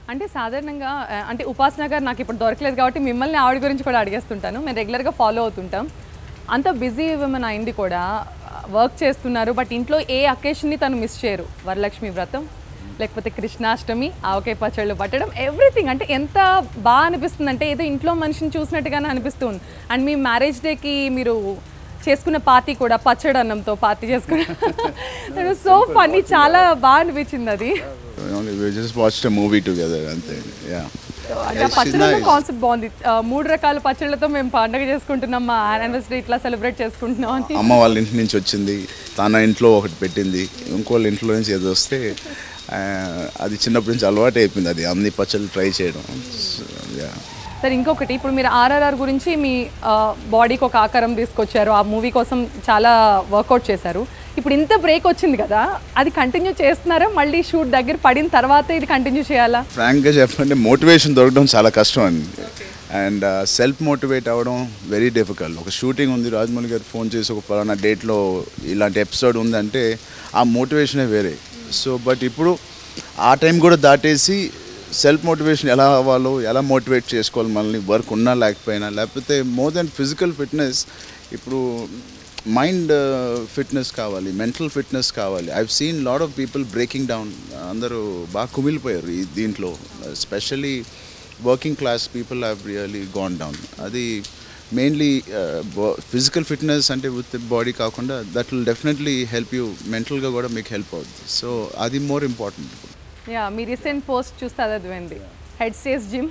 అంటే సాధారణంగా ఆ, అంటే ఉపాసన గారు నాకు ఇప్పుడు దొరకలేదు కాబట్టి మిమ్మల్ని ఆవిడ గురించి కూడా అడిగేస్తుంటాను మేము రెగ్యులర్గా ఫాలో అవుతుంటాం అంత బిజీ విమెన్ అయింది కూడా వర్క్ చేస్తున్నారు బట్ ఇంట్లో ఏ అకేషన్ని తను మిస్ చేయరు వరలక్ష్మి వ్రతం లేకపోతే కృష్ణాష్టమి ఆవకాయ పచ్చళ్ళు పట్టడం ఎవ్రీథింగ్ అంటే ఎంత బాగా అనిపిస్తుంది అంటే ఏదో ఇంట్లో మనిషిని చూసినట్టుగానే అనిపిస్తుంది అండ్ మీ మ్యారేజ్ డేకి మీరు చేసుకున్న పార్టీ కూడా పచ్చడి అన్నంతో పార్టీ చేసుకున్న సో ఫన్నీ చాలా బాగా అనిపించింది అది Only we just watched a movie together అంతే yeah అంటే ఆ పచ్చళ్ళలో కాన్సెప్ట్ బాగుంది ఆ, మూడు రకాల పచ్చళ్ళతో మేము పండుగ చేసుకుంటున్నాం మా యానివర్సరీ ఇట్లా సెలబ్రేట్ చేసుకుంటున్నాం అని అమ్మ వాళ్ళ ఇంటి నుంచి వచ్చింది తన ఇంట్లో ఒకటి పెట్టింది ఇంకోళ్ళ ఇంట్లో నుంచి ఏదో వస్తే ఆ, అది చిన్నప్పటి నుంచి అలవాటు అయిపోయింది అది అన్ని పచ్చళ్ళు ట్రై చేయడం యా సరే ఇంకొకటి ఇప్పుడు మీరు ఆర్ఆర్ఆర్ గురించి మీ బాడీకి ఒక ఆకారం తీసుకొచ్చారు ఆ మూవీ కోసం చాలా వర్కౌట్ చేశారు ఇప్పుడు ఇంత బ్రేక్ వచ్చింది కదా అది కంటిన్యూ చేస్తున్నారా మళ్ళీ షూట్ దగ్గర పడిన తర్వాత ఇది కంటిన్యూ చేయాలా ఫ్రాంక్గా చెప్పాలంటే మోటివేషన్ దొరకడం చాలా కష్టం అండి అండ్ సెల్ఫ్ మోటివేట్ అవ్వడం వెరీ డిఫికల్ట్ ఒక షూటింగ్ ఉంది రాజమౌళి గారు ఫోన్ చేసి ఒక పలానా డేట్లో ఇలాంటి ఎపిసోడ్ ఉందంటే ఆ మోటివేషనే వేరే సో బట్ ఇప్పుడు ఆ టైం కూడా దాటేసి సెల్ఫ్ మోటివేషన్ ఎలా అవ్వాలో ఎలా మోటివేట్ చేసుకోవాలి మనల్ని వర్క్ ఉన్నా లేకపోయినా లేకపోతే మోర్ దెన్ ఫిజికల్ ఫిట్నెస్ ఇప్పుడు మైండ్ ఫిట్నెస్ కావాలి మెంటల్ ఫిట్నెస్ కావాలి I've seen lot of people breaking down అందరూ బాగా కుమిలిపోయారు ఈ దీంట్లో specially working class people have really gone down అది మెయిన్లీ ఫిజికల్ ఫిట్నెస్ అంటే విత్ బాడీ కాకుండా that will definitely help you మెంటల్గా కూడా మీకు హెల్ప్ అవుతుంది సో అది మోర్ ఇంపార్టెంట్ యా మీ రీసెంట్ పోస్ట్ చూస్తే అది అదిపోయింది head says gym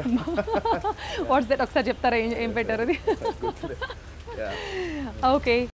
what's that ఒకసారి చెప్తారా ఏం ఏం పెట్టారు అది ఓకే